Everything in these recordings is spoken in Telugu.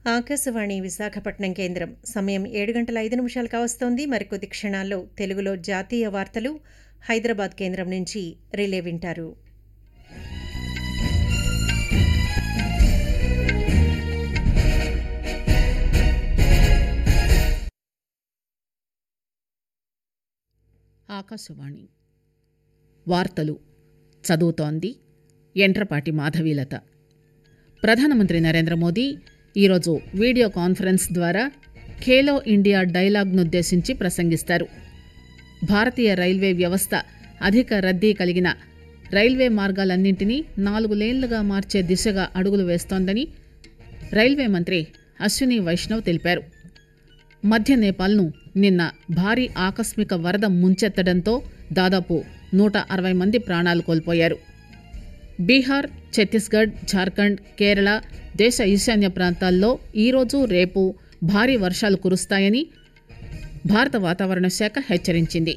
ఆకాశవాణి విశాఖపట్నం కేంద్రం సమయం ఏడు గంటల ఐదు నిమిషాలు కావస్తోంది మరికొద్ది క్షణాల్లో తెలుగులో జాతీయ వార్తలు హైదరాబాద్ కేంద్రం నుంచి రిలే వింటారు ఆకాశవాణి వార్తలు చదువుతోంది ఎంట్రపాటి మాధవీలత ప్రధానమంత్రి నరేంద్ర మోదీ ఈరోజు వీడియో కాన్ఫరెన్స్ ద్వారా ఖేలో ఇండియా డైలాగ్నుద్దేశించి ప్రసంగిస్తారు భారతీయ రైల్వే వ్యవస్థ అధిక రద్దీ కలిగిన రైల్వే మార్గాలన్నింటినీ నాలుగు లేన్లుగా మార్చే దిశగా అడుగులు వేస్తోందని రైల్వే మంత్రి అశ్విని వైష్ణవ్ తెలిపారు మధ్య నేపాల్ను నిన్న భారీ ఆకస్మిక వరద ముంచెత్తడంతో దాదాపు నూట అరవై మంది ప్రాణాలు కోల్పోయారు బీహార్ ఛత్తీస్గఢ్ ఝార్ఖండ్ కేరళ దేశ ఈశాన్య ప్రాంతాల్లో ఈరోజు రేపు భారీ వర్షాలు కురుస్తాయని భారత వాతావరణ శాఖ హెచ్చరించింది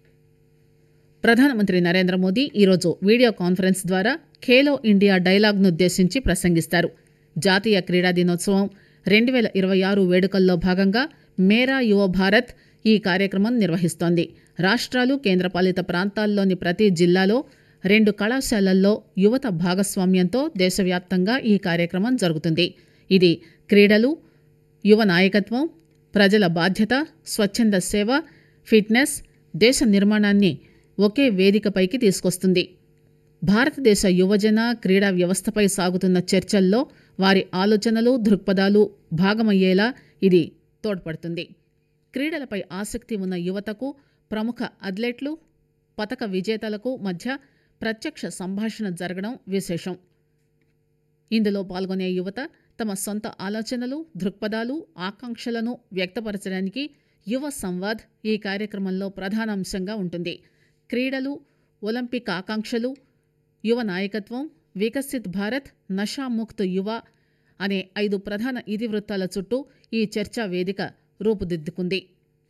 ప్రధానమంత్రి నరేంద్ర మోదీ ఈరోజు వీడియో కాన్ఫరెన్స్ ద్వారా ఖేలో ఇండియా డైలాగ్నుద్దేశించి ప్రసంగిస్తారు జాతీయ క్రీడా దినోత్సవం రెండు వేల ఇరవై ఆరు వేడుకల్లో భాగంగా మేరా యువ భారత్ ఈ కార్యక్రమం నిర్వహిస్తోంది రాష్ట్రాలు కేంద్రపాలిత ప్రాంతాల్లోని ప్రతి జిల్లాలో రెండు కళాశాలల్లో యువత భాగస్వామ్యంతో దేశవ్యాప్తంగా ఈ కార్యక్రమం జరుగుతుంది ఇది క్రీడలు యువ నాయకత్వం ప్రజల బాధ్యత స్వచ్ఛంద సేవ ఫిట్నెస్ దేశ నిర్మాణాన్ని ఒకే వేదికపైకి తీసుకొస్తుంది భారతదేశ యువజన క్రీడా వ్యవస్థపై సాగుతున్న చర్చల్లో వారి ఆలోచనలు దృక్పథాలు భాగమయ్యేలా ఇది తోడ్పడుతుంది క్రీడలపై ఆసక్తి ఉన్న యువతకు ప్రముఖ అథ్లెట్లు పతక విజేతలకు మధ్య ప్రత్యక్ష సంభాషణ జరగడం విశేషం ఇందులో పాల్గొనే యువత తమ సొంత ఆలోచనలు దృక్పథాలు ఆకాంక్షలను వ్యక్తపరచడానికి యువ సంవాద్ ఈ కార్యక్రమంలో ప్రధాన అంశంగా ఉంటుంది క్రీడలు ఒలింపిక్ ఆకాంక్షలు యువ నాయకత్వం వికసిత్ భారత్ నషాముక్త్ యువ అనే ఐదు ప్రధాన ఇతివృత్తాల చుట్టూ ఈ చర్చా వేదిక రూపుదిద్దుకుంది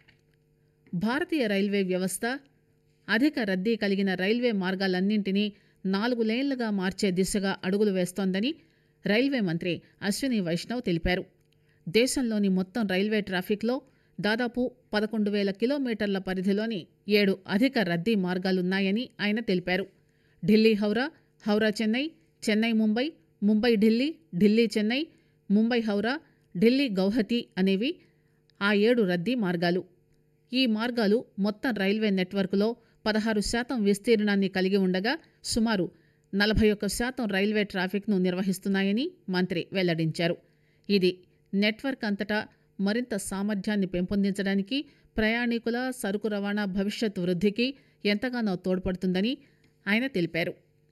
భారతీయ రైల్వే వ్యవస్థ అధిక రద్దీ కలిగిన రైల్వే మార్గాలన్నింటినీ నాలుగు లేన్లుగా మార్చే దిశగా అడుగులు వేస్తోందని రైల్వే మంత్రి అశ్విని వైష్ణవ్ తెలిపారు దేశంలోని మొత్తం రైల్వే ట్రాఫిక్లో దాదాపు పదకొండు వేల కిలోమీటర్ల పరిధిలోని ఏడు అధిక రద్దీ మార్గాలున్నాయని ఆయన తెలిపారు ఢిల్లీ హౌరా హౌరా చెన్నై చెన్నై ముంబై ముంబై ఢిల్లీ ఢిల్లీ చెన్నై ముంబై హౌరా ఢిల్లీ గౌహతి అనేవి ఆ ఏడు రద్దీ మార్గాలు ఈ మార్గాలు మొత్తం రైల్వే నెట్వర్క్లో పదహారు శాతం విస్తీర్ణాన్ని కలిగి ఉండగా సుమారు నలభై ఒక్క శాతం రైల్వే ట్రాఫిక్ను నిర్వహిస్తున్నాయని మంత్రి వెల్లడించారు ఇది నెట్వర్క్ అంతటా మరింత సామర్థ్యాన్ని పెంపొందించడానికి ప్రయాణికుల సరుకు రవాణా భవిష్యత్ వృద్ధికి ఎంతగానో తోడ్పడుతుందని ఆయన తెలిపారు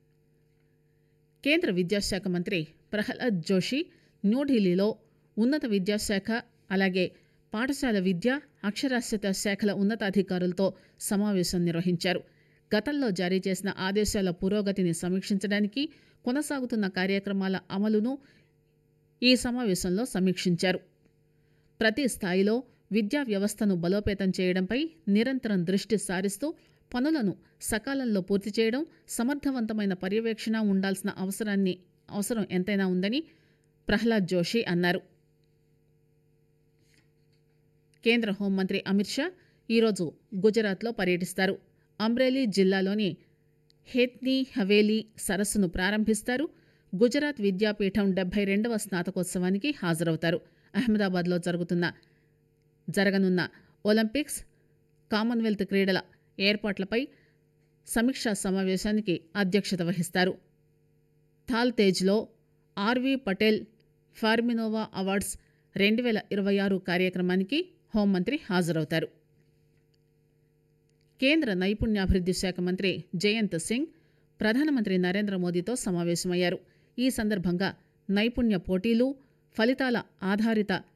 కేంద్ర విద్యాశాఖ మంత్రి ప్రహ్లాద్ జోషి న్యూఢిల్లీలో ఉన్నత విద్యాశాఖ అలాగే పాఠశాల విద్య అక్షరాస్యత శాఖల ఉన్నతాధికారులతో సమావేశం నిర్వహించారు గతంలో జారీ చేసిన ఆదేశాల పురోగతిని సమీక్షించడానికి కొనసాగుతున్న కార్యక్రమాల అమలును ఈ సమావేశంలో సమీక్షించారు ప్రతి స్థాయిలో విద్యా వ్యవస్థను బలోపేతం చేయడంపై నిరంతరం దృష్టి సారిస్తూ పనులను సకాలంలో పూర్తి చేయడం సమర్థవంతమైన పర్యవేక్షణ ఉండాల్సిన అవసరాన్ని అవసరం ఎంతైనా ఉందని ప్రహ్లాద్ జోషి అన్నారు కేంద్ర హోంమంత్రి అమిత్ షా ఈరోజు గుజరాత్లో పర్యటిస్తారు అమ్రేలీ జిల్లాలోని హేత్నీ హవేలీ సరస్సును ప్రారంభిస్తారు గుజరాత్ విద్యాపీఠం డెబ్బై రెండవ స్నాతకోత్సవానికి హాజరవుతారు అహ్మదాబాద్లో జరుగుతున్న జరగనున్న ఒలింపిక్స్ కామన్వెల్త్ క్రీడల ఏర్పాట్లపై సమీక్షా సమావేశానికి అధ్యక్షత వహిస్తారు థాల్ తేజ్లో ఆర్వి పటేల్ ఫార్మినోవా అవార్డ్స్ రెండు వేల ఇరవై ఆరు కార్యక్రమానికి హోంమంత్రి హాజరవుతారు కేంద్ర నైపుణ్యాభివృద్ధి శాఖ మంత్రి జయంత్ సింగ్ ప్రధానమంత్రి నరేంద్ర మోదీతో సమావేశమయ్యారు ఈ సందర్భంగా నైపుణ్య పోటీలు ఫలితాల ఆధారిత